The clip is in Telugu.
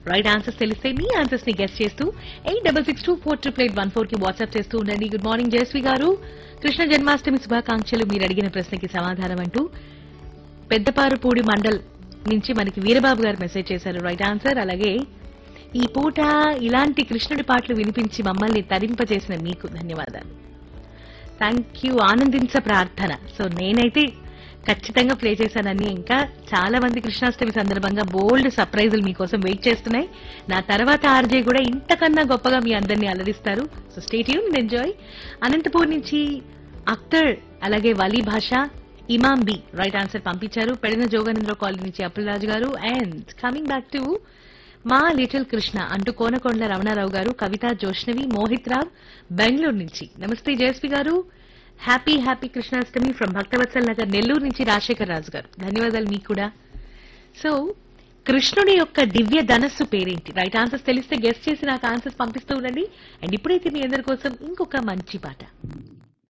రైట్ ఆన్సర్స్ తెలిస్తే మీ ఆన్సర్స్ ని గెస్ట్ చేస్తూ eight double six two four triple eight one four కి వాట్సాప్ చేస్తూ ఉండండి గుడ్ మార్నింగ్ జయశ్రీ గారు కృష్ణ జన్మాష్టమి శుభాకాంక్షలు మీరు అడిగిన ప్రశ్నకి సమాధానం అంటూ పెద్దపారుపూడి మండల్ నుంచి మనకి వీరబాబు గారు మెసేజ్ చేశారు రైట్ ఆన్సర్ అలాగే ఈ పూట ఇలాంటి కృష్ణుడి పాటలు వినిపించి మమ్మల్ని తరింపజేసిన మీకు ధన్యవాదాలు థ్యాంక్ యూ ఆనందించ ప్రార్థన సో నేనైతే ఖచ్చితంగా ప్లే చేశానని ఇంకా చాలా మంది కృష్ణాష్టమి సందర్భంగా బోల్డ్ సర్ప్రైజులు మీకోసం వెయిట్ చేస్తున్నాయి నా తర్వాత ఆర్జే కూడా ఇంతకన్నా గొప్పగా మీ అందరినీ అలరిస్తారు సో స్టేట్ యూన్ ఎంజాయ్ అనంతపూర్ నుంచి అఖ్తర్ అలాగే వలీ భాష ఇమాం బి రైట్ ఆన్సర్ పంపించారు పెడిన జోగానంద్ర కాలనీ నుంచి Appularaju garu and coming back to మా లిటిల్ కృష్ణ అంటూ కోనకొండల రమణారావు గారు కవిత జోష్నవి మోహిత్ రావ్ బెంగళూరు నుంచి నమస్తే Jayashree garu happy happy Krishnashtami from Bhaktavatsal Nagar Nellore నుంచి రాజశేఖర్ రాజు గారు ధన్యవాదాలు మీకు కూడా సో కృష్ణుడి యొక్క దివ్య ధనస్సు పేరేంటి రైట్ ఆన్సర్స్ తెలిస్తే గెస్ట్ చేసి నాకు ఆన్సర్స్ పంపిస్తూ ఉండండి అండ్ ఇప్పుడైతే మీ అందరి కోసం ఇంకొక మంచి పాట